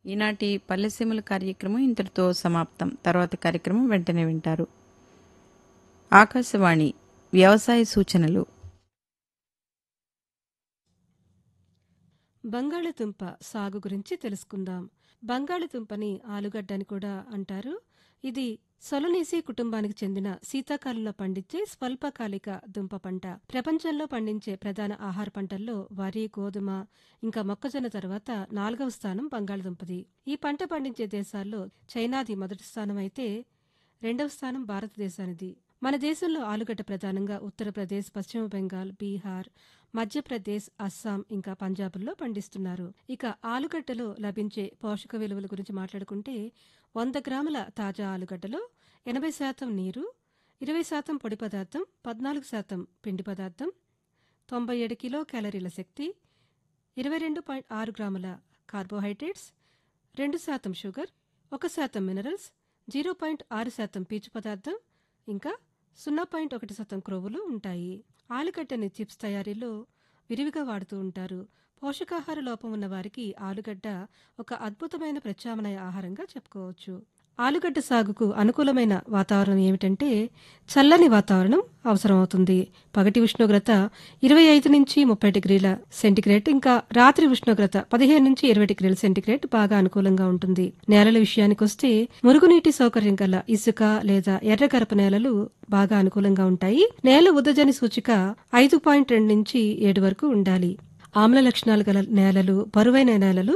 ఈనాటి పల్లెసీమల కార్యక్రమం ఇంతటితో సమాప్తం తర్వాత కార్యక్రమం వెంటనే వింటారు ఆకాశవాణి వ్యవసాయ సూచనలు బంగాళదుంప సాగు గురించి తెలుసుకుందాం బంగాళదుంపని ఆలుగడ్డ అని కూడా అంటారు ఇది సొలనేసి కుటుంబానికి చెందిన శీతాకాలంలో పండించే స్వల్పకాలిక దుంప పంట ప్రపంచంలో పండించే ప్రధాన ఆహార పంటల్లో వరి గోధుమ ఇంకా మొక్కజొన్న తర్వాత నాలుగవ స్థానం బంగాళదుంపది ఈ పంట పండించే దేశాల్లో చైనాది మొదటి స్థానం అయితే రెండవ స్థానం భారతదేశానిది మన దేశంలో ఆలుగడ్డ ప్రధానంగా ఉత్తరప్రదేశ్ పశ్చిమ బెంగాల్ బీహార్ మధ్యప్రదేశ్ అస్సాం ఇంకా పంజాబ్లో పండిస్తున్నారు ఇక ఆలుగడ్డలో లభించే పోషక విలువల గురించి మాట్లాడుకుంటే వంద గ్రాముల తాజా ఆలుగడ్డలో ఎనభై శాతం నీరు ఇరవై శాతం పొడి పదార్థం పద్నాలుగు శాతం పిండి పదార్థం తొంభై ఏడు కిలో క్యాలరీల శక్తి ఇరవై రెండు పాయింట్ ఆరు గ్రాముల కార్బోహైడ్రేట్స్ రెండు శాతం షుగర్ ఒక శాతం మినరల్స్ జీరో పాయింట్ ఆరు శాతం పీచు పదార్థం ఇంకా సున్నా పాయింట్ ఒకటి శాతం క్రొవ్వులు ఉంటాయి ఆలుగడ్డని చిప్స్ తయారీలో విరివిగా వాడుతూ ఉంటారు పోషకాహార లోపం ఉన్న వారికి ఆలుగడ్డ ఒక అద్భుతమైన ప్రత్యామ్నాయ ఆహారంగా చెప్పుకోవచ్చు ఆలుగడ్డ సాగుకు అనుకూలమైన వాతావరణం ఏమిటంటే చల్లని వాతావరణం అవసరమవుతుంది పగటి ఉష్ణోగ్రత ఇరవై ఐదు నుంచి ముప్పై డిగ్రీల సెంటిగ్రేడ్ ఇంకా రాత్రి ఉష్ణోగ్రత పదిహేను నుంచి ఇరవై డిగ్రీల సెంటిగ్రేడ్ బాగా అనుకూలంగా ఉంటుంది నేలల విషయానికి వస్తే మురుగునీటి సౌకర్యం గల ఇసుక లేదా ఎర్రగరప నేలలు బాగా అనుకూలంగా ఉంటాయి నేల ఉదజని సూచిక ఐదు పాయింట్ రెండు నుంచి ఏడు వరకు ఉండాలి ఆమ్ల లక్షణాలు గల నేలలు బరువైన నేలలు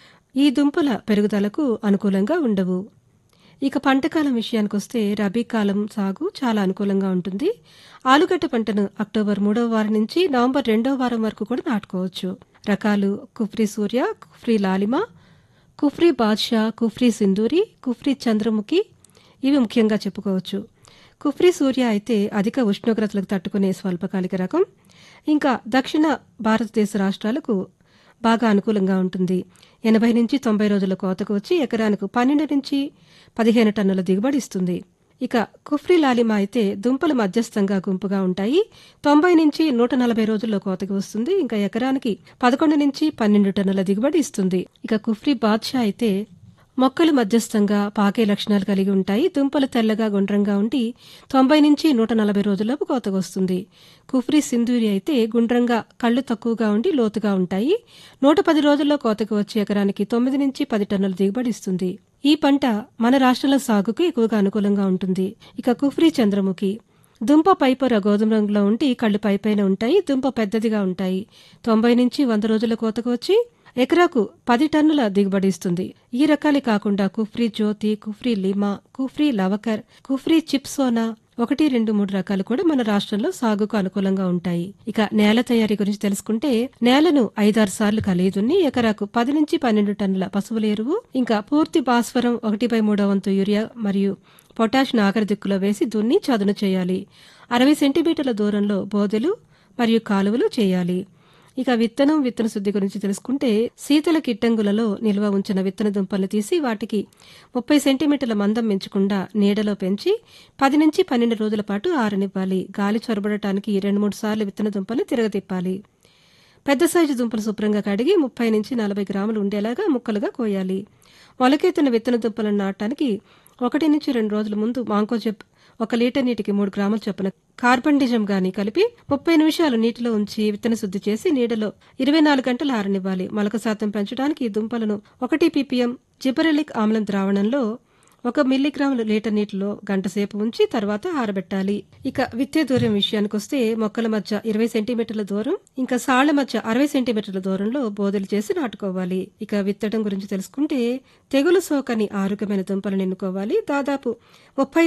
ఈ దుంపల పెరుగుదలకు అనుకూలంగా ఉండవు ఇక పంటకాలం విషయానికి వస్తే రబీ కాలం సాగు చాలా అనుకూలంగా ఉంటుంది ఆలుగడ్డ పంటను అక్టోబర్ మూడవ వారం నుంచి నవంబర్ రెండవ వారం వరకు కూడా నాటుకోవచ్చు రకాలు కుఫ్రీ సూర్య కుఫ్రీ లాలిమ కుఫ్రీ బాద్షా కుఫ్రీ సింధూరి కుఫ్రీ చంద్రముఖి ఇవి ముఖ్యంగా చెప్పుకోవచ్చు కుఫ్రీ సూర్య అయితే అధిక ఉష్ణోగ్రతలకు తట్టుకునే స్వల్పకాలిక రకం ఇంకా దక్షిణ భారతదేశ రాష్ట్రాలకు బాగా అనుకూలంగా ఉంటుంది ఎనభై నుంచి తొంభై రోజుల కోతకు వచ్చి ఎకరానికి పన్నెండు నుంచి పదిహేను టన్నుల దిగుబడి ఇస్తుంది ఇక కుఫ్రీ లాలిమా అయితే దుంపలు మధ్యస్థంగా గుంపుగా ఉంటాయి తొంభై నుంచి నూట నలభై రోజుల్లో కోతకు వస్తుంది ఇంకా ఎకరానికి పదకొండు నుంచి పన్నెండు టన్నుల దిగుబడి ఇస్తుంది ఇక కుఫ్రీ బాద్షా అయితే మొక్కలు మధ్యస్థంగా పాకే లక్షణాలు కలిగి ఉంటాయి దుంపలు తెల్లగా గుండ్రంగా ఉండి తొంభై నుంచి నూట నలభై రోజుల్లోపు కోతకు వస్తుంది కుఫ్రీ సింధూరి అయితే గుండ్రంగా కళ్ళు తక్కువగా ఉండి లోతుగా ఉంటాయి నూట పది రోజుల్లో కోతకు వచ్చే ఎకరానికి తొమ్మిది నుంచి పది టన్నుల దిగుబడి ఇస్తుంది ఈ పంట మన రాష్ట్రాల సాగుకు ఎక్కువగా అనుకూలంగా ఉంటుంది ఇక కుఫ్రీ చంద్రముఖి దుంప పైపొర గోధుమ రంగులో ఉండి కళ్ళు పైపైన ఉంటాయి దుంప పెద్దదిగా ఉంటాయి తొంభై నుంచి వంద రోజుల కోతకు వచ్చి ఎకరాకు పది టన్నుల దిగుబడి ఇస్తుంది ఈ రకాలే కాకుండా కుఫ్రీ జ్యోతి కుఫ్రీ లిమా కుఫ్రీ లవకర్ కుఫ్రీ చిప్సోనా ఒకటి రెండు మూడు రకాలు కూడా మన రాష్ట్రంలో సాగుకు అనుకూలంగా ఉంటాయి ఇక నేల తయారీ గురించి తెలుసుకుంటే నేలను ఐదారు సార్లు కలిదున్ని ఎకరాకు పది నుంచి పన్నెండు టన్నుల పశువుల ఎరువు ఇంకా పూర్తి భాస్వరం ఒకటి బై మూడో వంతు యూరియా మరియు పొటాష్ నాగరి దిక్కులో వేసి దున్ని చదును చేయాలి అరవై సెంటీమీటర్ల దూరంలో బోదెలు మరియు కాలువలు చేయాలి ఇక విత్తనం విత్తన శుద్ధి గురించి తెలుసుకుంటే శీతల కిట్టంగులలో నిల్వ ఉంచిన విత్తన దుంపలు తీసి వాటికి ముప్పై సెంటీమీటర్ల మందం పెంచకుండా నీడలో పెంచి పది నుంచి పన్నెండు రోజుల పాటు ఆరనివ్వాలి గాలి చొరబడటానికి రెండు మూడు సార్లు విత్తన దుంపలు తిరగతిప్పాలి పెద్ద సైజు దుంపలు శుభ్రంగా కడిగి ముప్పై నుంచి నలభై గ్రాములు ఉండేలాగా ముక్కలుగా కోయాలి మొలకెత్తిన విత్తన దుంపలను నాటడానికి ఒకటి నుంచి రెండు రోజుల ముందు మాంకోజెబ్ ఒక లీటర్ నీటికి మూడు గ్రాముల చొప్పున కార్బండిజం గాని కలిపి ముప్పై నిమిషాలు నీటిలో ఉంచి విత్తన శుద్ధి చేసి నీడలో ఇరవై నాలుగు గంటలు ఆరనివ్వాలి మొలక శాతం పెంచడానికి ఈ దుంపలను ఒకటి పీపీఎం జిబరెలిక్ ఆమ్లం ద్రావణంలో ఒక మిల్లీగ్రాముల లీటర్ నీటిలో గంట సేపు ఉంచి తర్వాత ఆరబెట్టాలి ఇక విత్తే దూరం విషయానికి వస్తే మొక్కల మధ్య ఇరవై సెంటీమీటర్ల దూరం ఇంకా సాళ్ల మధ్య అరవై సెంటీమీటర్ల దూరంలో బోదెలు చేసి నాటుకోవాలి ఇక విత్తడం గురించి తెలుసుకుంటే తెగులు సోకని ఆరోగ్యమైన దుంపలను ఎన్నుకోవాలి దాదాపు ముప్పై